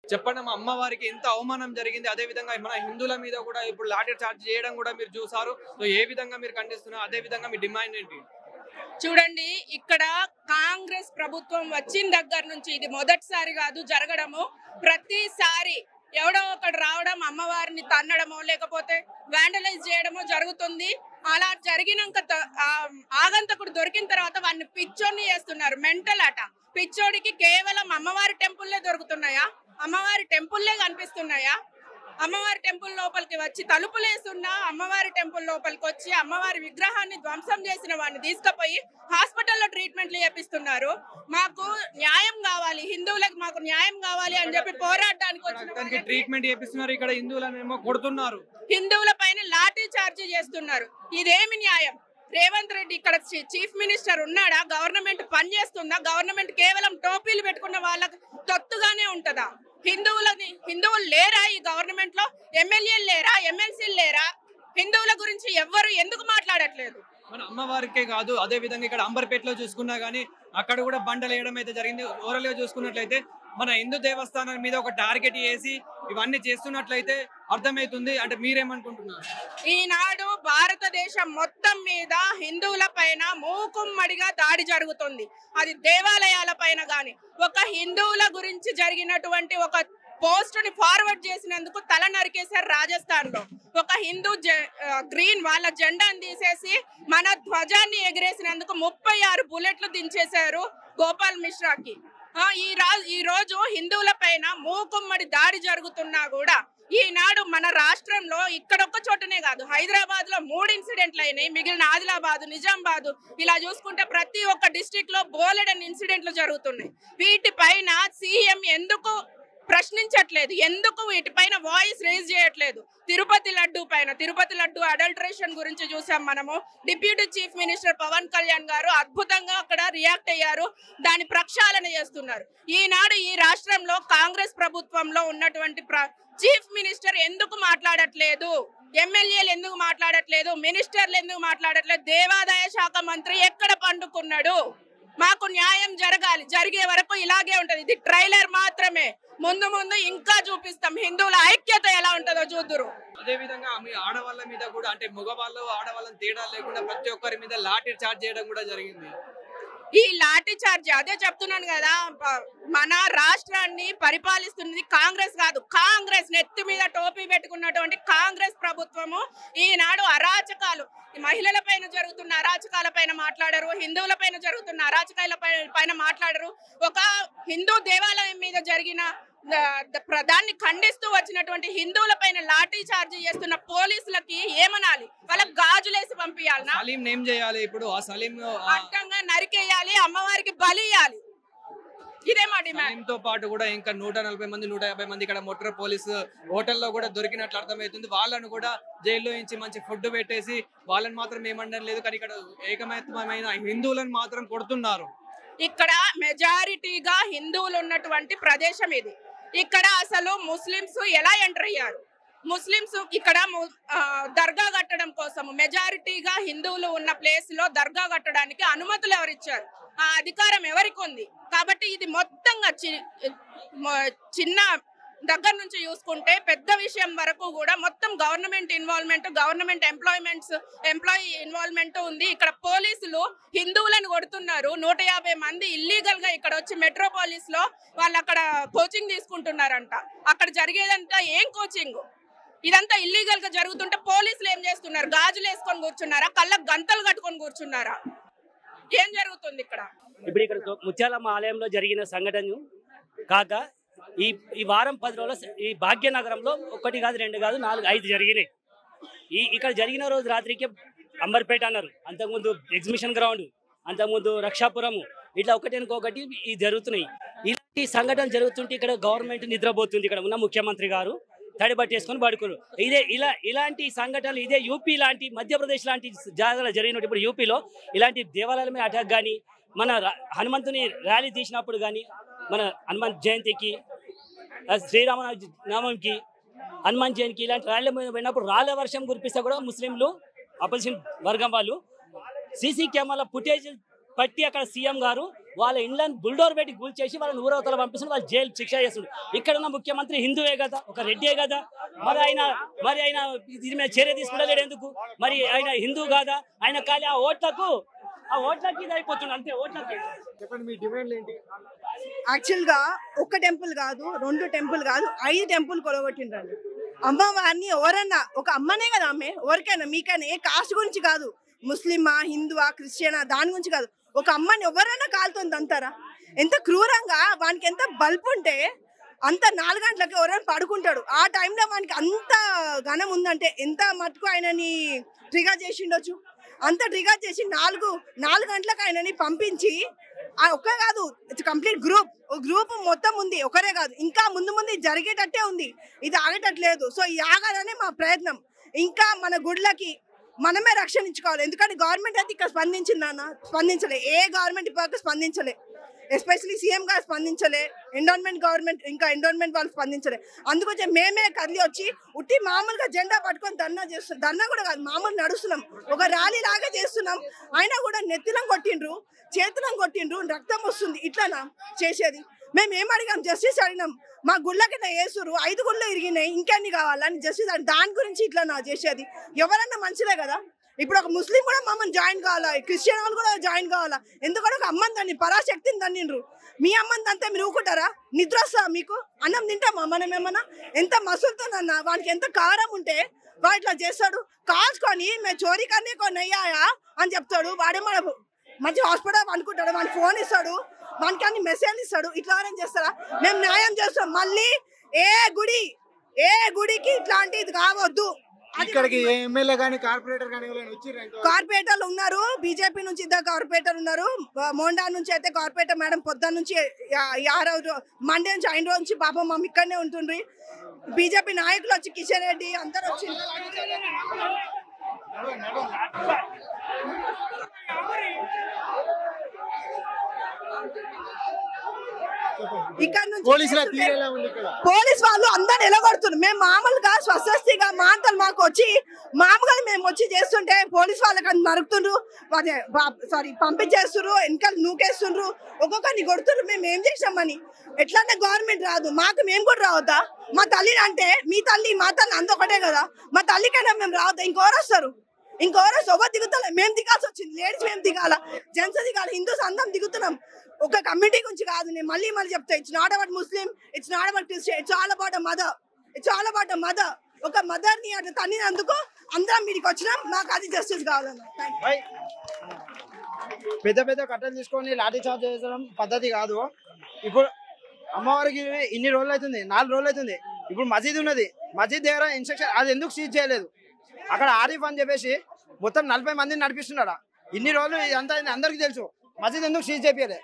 చెప్పండి మా అమ్మవారికి ఎంత అవమానం జరిగింది అదే విధంగా మన హిందువుల మీద కూడా ఇప్పుడు లాఠీ చార్జ్ చేయడం కూడా మీరు చూసారు సో ఏ విధంగా మీరు ఖండిస్తున్నారు అదే విధంగా మీ డిమాండ్ ఏంటి చూడండి ఇక్కడ కాంగ్రెస్ ప్రభుత్వం వచ్చిన దగ్గర నుంచి ఇది మొదటిసారి కాదు జరగడము ప్రతిసారి ఎవడో ఒకడు రావడం అమ్మవారిని తన్నడమో లేకపోతే వ్యాండలైజ్ చేయడమో జరుగుతుంది అలా జరిగినాక త- ఆ ఆగంతకుడు దొరికిన తర్వాత వాడిని పిచ్చోడిని చేస్తున్నారు మెంటల్ అట పిచ్చోడికి కేవలం అమ్మవారి టెంపుల్లే దొరుకుతున్నాయా అమ్మవారి టెంపుల్లే కనిపిస్తున్నాయా అమ్మవారి టెంపుల్ లోపలికి వచ్చి తలుపులు వేస్తున్న అమ్మవారి టెంపుల్ లోపలికి వచ్చి అమ్మవారి విగ్రహాన్ని ధ్వంసం చేసిన వాడిని తీసుకుపోయి హాస్పిటల్లో ట్రీట్మెంట్లు చేపిస్తున్నారు మాకు న్యాయం కావాలి హిందువులకు మాకు న్యాయం కావాలి అని చెప్పి పోరాడడానికి వచ్చిన దానికి వాళ్ళకి ట్రీట్మెంట్ చేపిస్తున్నారు ఇక్కడ హిందువులను ఏమో కొడుతున్నారు హిందువుల పైన లాఠీ చార్జ్ చేస్తున్నారు ఇదేమి న్యాయం రేవంత్ రెడ్డి ఇక్కడ చీ- చీఫ్ మినిస్టర్ ఉన్నాడా గవర్నమెంట్ పని చేస్తుందా గవర్నమెంట్ కేవలం టోపీలు పెట్టుకున్న వాళ్ళకి తొత్తుగానే ఉంటదా హిందువులని హిందువులు లేరా ఈ గవర్నమెంట్ లో ఎమ్మెల్యేలు లేరా ఎమ్మెల్సీలు లేరా హిందువుల గురించి ఎవ్వరు ఎందుకు మాట్లాడట్లేదు మన అమ్మవారికే కాదు అదే విధంగా ఇక్కడ అంబర్పేటలో చూసుకున్నా గానీ అక్కడ కూడా బండలు వేయడం అయితే జరిగింది ఓవరాల్ గా చూసుకున్నట్లయితే మన హిందూ దేవస్థానం మీద ఒక టార్గెట్ చేసి ఇవన్నీ చేస్తున్నట్లయితే అర్థమవుతుంది అంటే మీరేమనుకుంటున్నారు ఈనాడు భారతదేశం మొత్తం మీద హిందువుల పైన మూకుమ్మడిగా దాడి జరుగుతుంది అది దేవాలయాల పైన గాని ఒక హిందువుల గురించి జరిగినటువంటి ఒక పోస్ట్ ని ఫార్వర్డ్ చేసినందుకు తల నరికేశారు రాజస్థాన్ లో ఒక హిందూ జె- ఆ, గ్రీన్ వాళ్ళ జెండాను తీసేసి మన ధ్వజాన్ని ఎగిరేసినందుకు ముప్పై ఆరు బుల్లెట్లు దించేశారు గోపాల్ మిశ్రాకి ఆ, ఈ రా ఈ రోజు హిందువుల పైన మూకుమ్మడి దాడి జరుగుతున్నా కూడా ఈనాడు మన రాష్ట్రంలో ఇక్కడొక్క చోటనే కాదు హైదరాబాద్ లో మూడు ఇన్సిడెంట్లు అయినాయి మిగిలిన ఆదిలాబాద్ నిజామాబాద్ ఇలా చూసుకుంటే ప్రతి ఒక్క డిస్టిక్ లో బోలెడన్ ఇన్సిడెంట్లు జరుగుతున్నాయి వీటిపైన సీఎం ఎందుకు ప్రశ్నించట్లేదు ఎందుకు వీటిపైన వాయిస్ రేజ్ చేయట్లేదు తిరుపతి లడ్డు పైన తిరుపతి లడ్డు అడల్ట్రేషన్ గురించి చూసాం మనము deputy chief minister Pawan Kalyan గారు అద్భుతంగా అక్కడ రియాక్ట్ అయ్యారు దాని ప్రక్షాళన చేస్తున్నారు ఈనాడు ఈ రాష్ట్రంలో కాంగ్రెస్ ప్రభుత్వంలో ఉన్నటువంటి ప్ర- చీఫ్ మినిస్టర్ ఎందుకు మాట్లాడట్లేదు ఎమ్మెల్యేలు ఎందుకు మాట్లాడట్లేదు మినిస్టర్లు ఎందుకు మాట్లాడట్లేదు దేవాదాయ శాఖ మంత్రి ఎక్కడ పండుకున్నాడు మాకు న్యాయం జరగాలి జరిగే వరకు ఇలాగే ఉంటది ఇది ట్రైలర్ మాత్రమే ముందు ముందు ఇంకా చూపిస్తాం హిందువుల ఐక్యత ఎలా ఉంటుందో చూద్దురు అదే విధంగా మీ ఆడవాళ్ళ మీద కూడా అంటే మగవాళ్ళు ఆడవాళ్ళని తేడా లేకుండా ప్రతి ఒక్కరి మీద లాఠీ చార్జ్ చేయడం కూడా జరిగింది ఈ లాఠీ చార్జ్ అదే చెప్తున్నాను కదా ప- మన రాష్ట్రాన్ని పరిపాలిస్తున్నది కాంగ్రెస్ కాదు కాంగ్రెస్ నెత్తి మీద టోపీ పెట్టుకున్నటువంటి కాంగ్రెస్ ప్రభుత్వము ఈనాడు అరాచకాలు ఈ మహిళల పైన జరుగుతున్న అరాచకాల పైన మాట్లాడరు హిందువుల పైన జరుగుతున్న అరాచకాల పై- పైన మాట్లాడరు ఒక హిందూ దేవాలయం మీద జరిగిన ద- ద- ప్ర- దాన్ని ఖండిస్తూ వచ్చినటువంటి హిందువుల పైన లాఠీ చార్జ్ చేస్తున్న పోలీసులకి ఏమనాలి వాళ్ళకి గాజులేసి పంపించాలనా సలీం ఏం చేయాలి ఇప్పుడు ఆ సలీం అడ్డంగా నరికేయాలి అమ్మవారికి బలి ఇయ్యాలి ఇదే మా డిమాండ్ సలీంతో పాటు కూడా ఇంకా నూట నలభై మంది నూట యాభై మంది ఇక్కడ మొట్ర పోలీసు హోటల్లో కూడా దొరికినట్లు అర్థమవుతుంది వాళ్ళను కూడా జైల్లో నుంచి మంచి ఫుడ్ పెట్టేసి వాళ్ళని మాత్రం ఏమనడం లేదు కానీ ఇక్కడ ఏకమైతమైన హిందువులను మాత్రం కొడుతున్నారు ఇక్కడ మెజారిటీగా హిందువులు ఉన్నటువంటి ప్రదేశం ఇది ఇక్కడ అసలు ముస్లిమ్స్ ఎలా ఎంటర్ అయ్యారు ముస్లిమ్స్ ఇక్కడ ము- ఆ, దర్గా కట్టడం కోసం మెజారిటీగా హిందువులు ఉన్న ప్లేస్ లో దర్గా కట్టడానికి అనుమతులు ఎవరిచ్చారు ఆ అధికారం ఎవరికి ఉంది కాబట్టి ఇది మొత్తంగా చి- మొ- చిన్న దగ్గర నుంచి చూసుకుంటే పెద్ద విషయం వరకు కూడా మొత్తం government involvement government employments employee involvement ఉంది ఇక్కడ పోలీసులు హిందువులను కొడుతున్నారు నూట యాభై మంది ఇల్లీగల్ గా ఇక్కడ వచ్చి మెట్రోపాలిస్ లో వాళ్ళు అక్కడ కోచింగ్ తీసుకుంటున్నారంట అక్కడ జరిగేదంతా ఏం కోచింగ్ ఇదంతా ఇల్లీగల్ గా జరుగుతుంటే పోలీసులు ఏం చేస్తున్నారు గాజులు వేసుకొని కూర్చున్నారా కళ్ళకు గంతలు కట్టుకొని కూర్చున్నారా ఏం జరుగుతుంది ఇక్కడ ఇప్పుడు ఇక్కడ ముత్యాలమ్మ ఆలయంలో జరిగిన సంఘటన కాక ఈ ఈ వారం పది రోజుల ఈ భాగ్యనగరంలో ఒకటి కాదు రెండు కాదు నాలుగు ఐదు జరిగినాయి ఈ ఇక్కడ జరిగిన రోజు రాత్రికి అంబర్పేట అన్నారు అంతకుముందు ఎగ్జిబిషన్ గ్రౌండ్ అంతకుముందు రక్షాపురము ఇట్లా ఒకటి ఒకటి ఈ జరుగుతున్నాయి ఇలాంటి సంఘటన జరుగుతుంటే ఇక్కడ గవర్నమెంట్ నిద్రపోతుంది ఇక్కడ ఉన్న ముఖ్యమంత్రి గారు తడి పట్టేసుకొని పడుకోరు ఇదే ఇలా ఇలాంటి సంఘటనలు ఇదే యూపీ లాంటి మధ్యప్రదేశ్ లాంటి జాగాలో జరిగినట్టు ఇప్పుడు యూపీలో ఇలాంటి దేవాలయాల మీద అటాక్ కానీ మన రా- హనుమంతుని ర్యాలీ తీసినప్పుడు కానీ మన హనుమంత్ జయంతికి ఆ శ్రీరామ నామంకి హనుమాన్ జయంతికి ఇలాంటి ర్యాలీ మీద పోయినప్పుడు రాళ్ళ వర్షం కురిపిస్తే కూడా ముస్లింలు అపోజిషన్ వర్గం వాళ్ళు సీసీ కెమెరాల ఫుటేజ్ పట్టి అక్కడ సీఎం గారు వాళ్ళ ఇండ్లను బుల్డోర్ పెట్టి కూల్ చేసి వాళ్ళని ఊరవతల పంపిస్తుంది వాళ్ళు జైలు శిక్ష చేస్తుంది ఇక్కడ ఉన్న ముఖ్యమంత్రి హిందువే కదా ఒక రెడ్డే కదా మరి ఆయన మరి ఆయన దీని మీద చర్య తీసుకుంటలేడు ఎందుకు మరి ఆయన హిందూ కాదా ఆయన కానీ ఆ ఓట్లకు ఆ ఓట్లకి ఇది అయిపోతుంది అంతే ఓట్లకి చెప్పండి మీ డిమాండ్లు ఏంటి యాక్చువల్ గా ఒక్క టెంపుల్ కాదు రెండు టెంపుల్ కాదు ఐదు టెంపుల్ కొలగొట్టిండ్రండి అమ్మవారిని ఎవరన్నా ఒక అమ్మనే కదా ఆమె ఎవరికైనా మీకైనా ఏ కాస్ట్ గురించి కాదు ముస్లిమా హిందువా క్రిస్టియనా దాని గురించి కాదు ఒక అమ్మని ఎవరైనా కాలుతుంది అంటారా ఎంత క్రూరంగా వానికి ఎంత బల్బ్ ఉంటే అంత నాలుగు గంటలకి ఎవరైనా పడుకుంటాడు ఆ టైంలో వానికి అంత ఘనం ఉందంటే ఎంత మటుకు ఆయనని ట్రిగర్ చేసిండొచ్చు అంత ట్రిగర్ చేసి నాలుగు నాలుగు గంటలకు ఆయనని పంపించి ఆ ఒక్క కాదు కంప్లీట్ గ్రూప్ గ్రూప్ మొత్తం ఉంది ఒకరే కాదు ఇంకా ముందు ముందు ఇది జరిగేటట్టే ఉంది ఇది ఆగేటట్లేదు సో ఈ ఆగాలనే మా ప్రయత్నం ఇంకా మన గుడ్లకి మనమే రక్షణ ఇచ్చుకోవాలి ఎందుకంటే గవర్నమెంట్ అయితే ఇక్కడ స్పందించింది అన్న స్పందించలే ఏ గవర్నమెంట్ ఇప్పటివరకు స్పందించలే ఎస్పెషలీ సీఎం గారు స్పందించలే ఎండోన్మెంట్ గవర్నమెంట్ ఇంకా ఎండోన్మెంట్ వాళ్ళు స్పందించలే అందుకొచ్చి మేమే కదిలి వచ్చి ఉట్టి మామూలుగా జెండా పట్టుకొని ధర్నా చేస్తున్నాం ధర్నా కూడా కాదు మామూలు నడుస్తున్నాం ఒక ర్యాలీ లాగా చేస్తున్నాం అయినా కూడా నెత్తిలం కొట్టిండ్రు చేతులం కొట్టిండ్రు రక్తం వస్తుంది ఇట్లానా చేసేది మేము ఏం అడిగాం జస్టిస్ అడిగినాం మా గుళ్ళకి వేసురు ఐదు గుళ్ళు ఇరిగినాయి ఇంకెన్ని కావాలని జస్టిస్ అడి దాని గురించి ఇట్లా నా చేసేది ఎవరన్నా మంచిదే కదా ఇప్పుడు ఒక ముస్లిం కూడా మమ్మల్ని జాయిన్ కావాలా క్రిస్టియన్ వాళ్ళు కూడా జాయిన్ కావాలా ఎందుకంటే ఒక అమ్మని దాన్ని పరాశక్తిని దన్నిండ్రు మీ అమ్మని దంతే మీరు ఊకుంటారా నిద్ర వస్తా మీకు అన్నం తింటామా మనం ఏమన్నా ఎంత మసులుతుందన్న వానికి ఎంత కారం ఉంటే వాడు ఇట్లా చేస్తాడు కాల్చుకొని మేము చోరీ కన్నీ కొన్ని అయ్యాయా అని చెప్తాడు వాడే మన మంచి హాస్పిటల్ అనుకుంటాడు వాడికి ఫోన్ ఇస్తాడు వానికి అన్ని మెసేజ్ ఇస్తాడు ఇట్లా ఏం చేస్తారా మేము న్యాయం చేస్తాం మళ్ళీ ఏ గుడి ఏ గుడికి ఇట్లాంటిది కావద్దు అది ఇక్కడికి ఏ ఎమ్మెల్యే కానీ కార్పొరేటర్ కానీ ఎవరైనా వచ్చిర్రా ఇంతవరకు? కార్పొరేటర్లు ఉన్నారు బీజేపీ నుంచి ఇద్దరు కార్పొరేటర్ ఉన్నారు ఆ, మోండా నుంచి అయితే కార్పొరేటర్ మేడం పొద్దున్న నుంచి ఆ- ఈ ఆ రోజు మండే నుంచి ఐదు రోజు నుంచి పాపం మమ్మీ ఇక్కడనే ఉంటుండ్రి బీజేపీ నాయకులు వచ్చి కిషన్ రెడ్డి అందరు వచ్చి ఇక్కడ నుంచి పోలీసుల తీరు ఎలా ఉంది ఇక్కడ పోలీస్ వాళ్ళు అందరు నిలబడుతున్నారు మేము మామూలుగా స్వస్తిగా మాంతలు మాకు వచ్చి మామూలుగా మేము వచ్చి చేస్తుంటే పోలీస్ వాళ్ళకి అది నరుకుతుండ్రు సారీ పంపించేస్తున్నారు వెనకాల నూకేస్తుండ్రు ఒక్కొక్కరిని కొడుతుండ్రు మేము ఏం చేసామని ఎట్లంటే గవర్నమెంట్ రాదు మాకు మేము కూడా రావద్దా మా తల్లి అంటే మీ తల్లి మా తల్లి అంత ఒకటే కదా మా తల్లికైనా మేము రావద్దా ఇంకోరు వస్తారు ఇంకోరు ఎవరు దిగుతలే మేము దిగాల్సి వచ్చింది లేడీస్ మేము దిగాల జెంట్స్ దిగాలి హిందూస్ అందరం దిగుతున్నాం ఒక కమ్యూనిటీ గురించి కాదు నేను మళ్ళీ మళ్ళీ చెప్తా it's not about Muslim it's not about Christian it's all about mother it's all about mother ఒక మదర్ ని అట్లా తన్నినందుకు అందరం మీరికి వచ్చినాం మాకు అది జస్టిస్ కావాలన్న థ్యాంక్ భయ్, పెద్ద పెద్ద కట్టలు తీసుకొని లాఠీ చార్జ్ చేయడం పద్ధతి కాదు ఇప్పుడు అమ్మవారికి ఇన్ని రోజులు అవుతుంది నాలుగు రోజులు అవుతుంది ఇప్పుడు మసీద్ ఉన్నది మసీద్ దగ్గర ఇన్స్ట్రక్షన్ అది ఎందుకు సీజ్ చేయలేదు అక్కడ ఆరిఫ్ అని చెప్పేసి మొత్తం నలభై మందిని నడిపిస్తున్నాడా ఇన్ని రోజులు ఇదంతా అందరికీ తెలుసు మసీద్ ఎందుకు సీజ్ చేయలేదు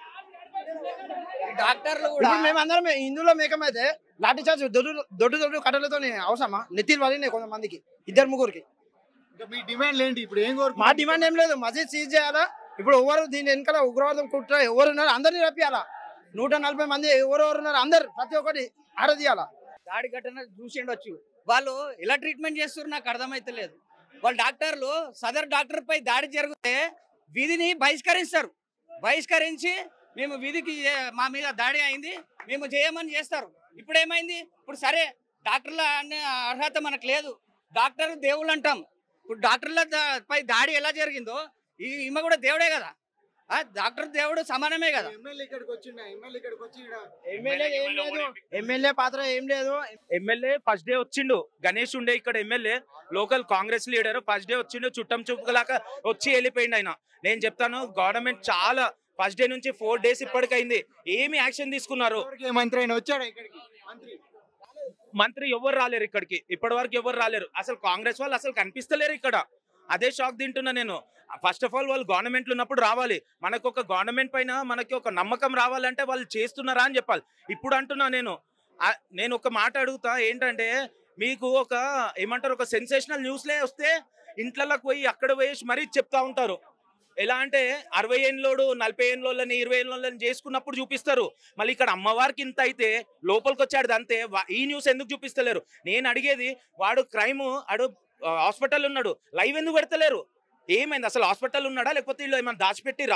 డాక్టర్లు కూడా ఇప్పుడు మేమందరం హిందువులో మేకమైతే లాఠీ చార్జ్ దొడ్డు దొడ్డు దొడ్డు కట్టలతో అవసరమా నెత్తిలు వలినాయి కొంతమందికి ఇద్దరు ముగ్గురికి ఇంకా మీ డిమాండ్లు ఏంటి ఇప్పుడు ఏం కోరుకు మా డిమాండ్ ఏం లేదు మసీద్ సీజ్ చేయాలా ఇప్పుడు ఎవరు దీని వెనకాల ఉగ్రవాదం కుట్ర ఎవరు ఉన్నారు అందరినీ రప్పియాలా నూట నలభై మంది ఎవరెవరు ఉన్నారు అందరు ప్రతి ఒక్కటి ఆరదీయాలా దాడి ఘటన చూసిండొచ్చు వాళ్ళు ఎలా ట్రీట్మెంట్ చేస్తున్నారు నాకు అర్థమైతలేదు వాళ్ళ డాక్టర్లు సదర్ డాక్టర్ పై దాడి జరిగితే విధిని బహిష్కరిస్తారు బహిష్కరించి మేము విధికి ఏ- మా మీద దాడి అయింది మేము చేయమని చేస్తారు ఇప్పుడు ఏమైంది ఇప్పుడు సరే డాక్టర్ల అనే అర్హత మనకు లేదు డాక్టర్ దేవుళ్ళు అంటాం ఇప్పుడు డాక్టర్ల దా- పై దాడి ఎలా జరిగిందో ఈ ఈమె కూడా దేవుడే కదా ఆ డాక్టర్ దేవుడు సమానమే కదా ఎమ్మెల్యే ఇక్కడికి వచ్చిండ ఎమ్మెల్యే ఇక్కడికి వచ్చి ఈడ ఎమ్మెల్యే ఏం లేదు ఎమ్మెల్యే పాత్ర ఏం లేదు ఎమ్మెల్యే ఫస్ట్ డే వచ్చిండు గణేష్ ఉండే ఇక్కడ MLA local Congress leader first day వచ్చిండు చుట్టం చూపులాగా వచ్చి వెళ్ళిపోయిండు ఆయన నేను చెప్తాను గవర్నమెంట్ చాలా ఫస్ట్ డే నుంచి ఫోర్ డేస్ ఇప్పటికైంది ఏమి యాక్షన్ తీసుకున్నారు ఎవరికి ఏ మంత్రి అయినా వచ్చాడా ఇక్కడికి మంత్రి మంత్రి ఎవరు రాలేరు ఇక్కడికి ఇప్పటి వరకు ఎవరు రాలేరు అసలు కాంగ్రెస్ వాళ్ళు అసలు కనిపిస్తలేరు ఇక్కడ అదే షాక్ తింటున్నా నేను ఫస్ట్ ఆఫ్ ఆల్ వాళ్ళు గవర్నమెంట్లు ఉన్నప్పుడు రావాలి మనకు ఒక గవర్నమెంట్ పైన మనకి ఒక నమ్మకం రావాలంటే వాళ్ళు చేస్తున్నారా అని చెప్పాలి ఇప్పుడు అంటున్నా నేను ఆ- నేను ఒక మాట అడుగుతా ఏంటంటే మీకు ఒక ఏమంటారు ఒక సెన్సేషనల్ న్యూస్లే వస్తే ఇంట్లోకి పోయి అక్కడ పోయేసి మరీ చెప్తా ఉంటారు ఎలా అంటే అరవై ఏళ్ళోడు నలభై ఏళ్ళని ఇరవై ఏళ్ళని చేసుకున్నప్పుడు చూపిస్తారు మళ్ళీ ఇక్కడ అమ్మవారికి ఇంత అయితే లోపలికి వచ్చాడు అంతే వా- ఈ న్యూస్ ఎందుకు చూపిస్తలేరు నేను అడిగేది వాడు క్రైమ్ ఆడు హాస్పిటల్ ఉన్నాడు లైవ్ ఎందుకు పెడతలేరు ఏమైంది అసలు హాస్పిటల్ ఉన్నాడా లేకపోతే వీళ్ళు ఏమైనా దాచిపెట్టిరా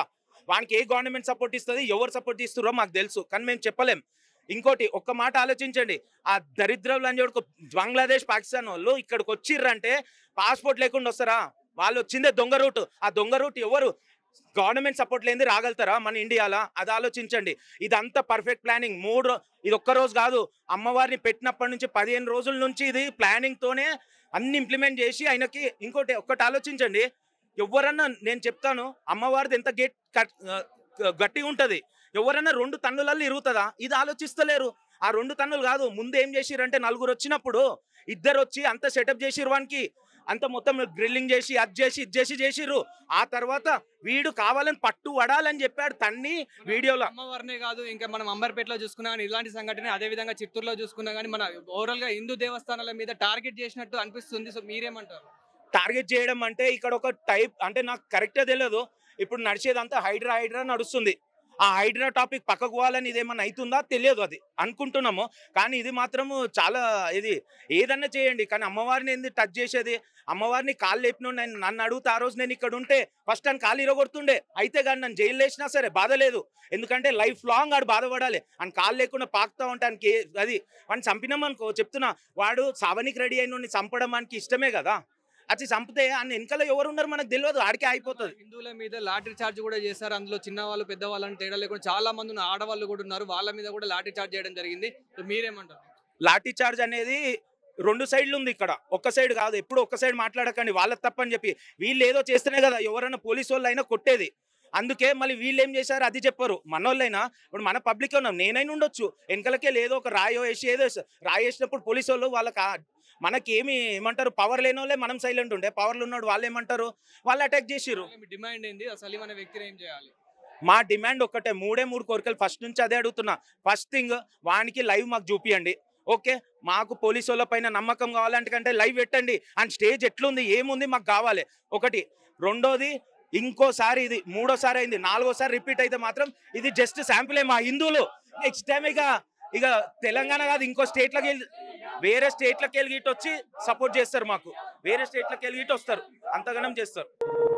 వానికి ఏ గవర్నమెంట్ సపోర్ట్ ఇస్తుంది ఎవరు సపోర్ట్ ఇస్తారో మాకు తెలుసు కానీ మేము చెప్పలేం ఇంకోటి ఒక్క మాట ఆలోచించండి ఆ దరిద్ర లంజోడుకు బంగ్లాదేశ్ పాకిస్తాన్ వాళ్ళు ఇక్కడికి వచ్చిర్రంటే పాస్పోర్ట్ లేకుండా వస్తారా వాళ్ళు వచ్చిందే దొంగ రూట్ ఆ దొంగ రూట్ ఎవరు గవర్నమెంట్ సపోర్ట్ లేనిది రాగలుగుతారా మన ఇండియాలో అది ఆలోచించండి ఇదంతా పర్ఫెక్ట్ ప్లానింగ్ మూడు రో- ఇది ఒక్క రోజు కాదు అమ్మవారిని పెట్టినప్పటి నుంచి పదిహేను రోజుల నుంచి ఇది ప్లానింగ్ తోనే అన్ని ఇంప్లిమెంట్ చేసి ఆయనకి ఇంకోటి ఒక్కటి ఆలోచించండి ఎవరన్నా నేను చెప్తాను అమ్మవారిది ఎంత గేట్ కట్- ఆ, గట్టిగా ఉంటది ఎవరన్నా రెండు టన్నులలో ఇరుగుతుందా ఇది ఆలోచిస్తలేరు ఆ రెండు టన్నులు కాదు ముందు ఏం చేసిరంటే నలుగురు వచ్చినప్పుడు ఇద్దరు వచ్చి అంత సెటప్ చేసిరు వానికి అంత మొత్తం గ్రిల్లింగ్ చేసి అది చేసి ఇది చేసి చేసిర్రు ఆ తర్వాత వీడు కావాలని పట్టు వడాలని చెప్పాడు తన్ని వీడియోలో అమ్మవారినే కాదు ఇంకా మనం అంబర్పేటలో చూసుకున్నా కానీ ఇలాంటి సంఘటన అదే విధంగా చిత్తూరులో చూసుకున్నా కానీ మన ఓవరాల్ గా హిందూ దేవస్థానాల మీద టార్గెట్ చేసినట్టు అనిపిస్తుంది సో మీరేమంటారు టార్గెట్ చేయడం అంటే ఇక్కడ ఒక టైప్ అంటే నాకు కరెక్టే తెలియదు ఇప్పుడు నడిచేదంతా హైడ్రా హైడ్రా నడుస్తుంది ఆ హైడ్రా టాపిక్ పక్కకు పోవాలని ఇదేమన్నా అవుతుందా తెలియదు అది అనుకుంటున్నాము కానీ ఇది మాత్రము చాలా ఇది ఏదన్నా చేయండి కానీ అమ్మవారిని ఏంది టచ్ చేసేది అమ్మవారిని కాళ్ళు లేపిన నేను నన్ను అడుగుతా ఆ రోజు నేను ఇక్కడ ఉంటే ఫస్ట్ అని కాళ్ళు ఇరగొడుతుండే అయితే కానీ నన్ను జైలు వేసినా సరే బాధ లేదు ఎందుకంటే లైఫ్ లాంగ్ ఆడు బాధపడాలి అని కాళ్ళు లేకుండా పాకుతా ఉంటానికి అది వాడిని చంపినామనుకో చెప్తున్నా వాడు సావనికి రెడీ అయిన చంపడం మనకి ఇష్టమే కదా అది చంపితే ఆయన వెనకాల ఎవరు ఉన్నారు మనకు తెలియదు ఆడికే అయిపోతుంది హిందువుల మీద లాటరీ చార్జ్ కూడా చేశారు అందులో చిన్న వాళ్ళు పెద్ద వాళ్ళని తేడా లేకుండా చాలా మంది ఉన్న ఆడవాళ్ళు కూడా ఉన్నారు వాళ్ళ మీద కూడా లాటరీ చార్జ్ చేయడం జరిగింది సో మీరేమంటారు లాఠీ చార్జ్ అనేది రెండు సైడ్లు ఉంది ఇక్కడ ఒక్క సైడ్ కాదు ఎప్పుడు ఒక్క సైడ్ మాట్లాడకండి వాళ్ళకి తప్పని చెప్పి వీళ్ళు ఏదో చేస్తేనే కదా ఎవరైనా పోలీసు వాళ్ళు అయినా కొట్టేది అందుకే మళ్ళీ వీళ్ళు ఏం చేశారు అది చెప్పరు మనోళ్ళైనా ఇప్పుడు మన పబ్లిక్ ఉన్నాం నేనైనా ఉండొచ్చు వెనకలకే లేదో ఒక రాయో వేసి ఏదో వేస్తారు. రాయి వేసినప్పుడు పోలీసు వాళ్ళు వాళ్ళకి ఆ- మనకి ఏమి ఏమంటారు పవర్ లేని వాళ్ళే మనం సైలెంట్ ఉండే పవర్లు ఉన్నాడు వాళ్ళు ఏమంటారు వాళ్ళు అటాక్ చేసిర్రు మీ డిమాండ్ ఏంది ఆ సలీం అనే వ్యక్తిని ఏం చేయాలి మా డిమాండ్ ఒక్కటే మూడే మూడు కోరికలు ఫస్ట్ నుంచి అదే అడుగుతున్నా ఫస్ట్ థింగ్ వానికి లైవ్ మాకు చూపియండి ఓకే మాకు పోలీసు వాళ్ళ పైన నమ్మకం కావాలంటే కంటే లైవ్ పెట్టండి అండ్ స్టేజ్ ఎట్లుంది ఏముంది మాకు కావాలి ఒకటి రెండోది ఇంకోసారి ఇది మూడోసారి అయింది నాలుగోసారి రిపీట్ అయితే మాత్రం ఇది జస్ట్ శాంపులే మా హిందువులు నెక్స్ట్ టైం ఇక ఇక తెలంగాణ కాదు ఇంకో స్టేట్లకి వెళ్ళి వేరే స్టేట్లకి వెళ్ళి గిట్ వచ్చి సపోర్ట్ చేస్తారు మాకు వేరే స్టేట్లకి వెళ్ళి గిట్ వస్తారు అంతగానం చేస్తారు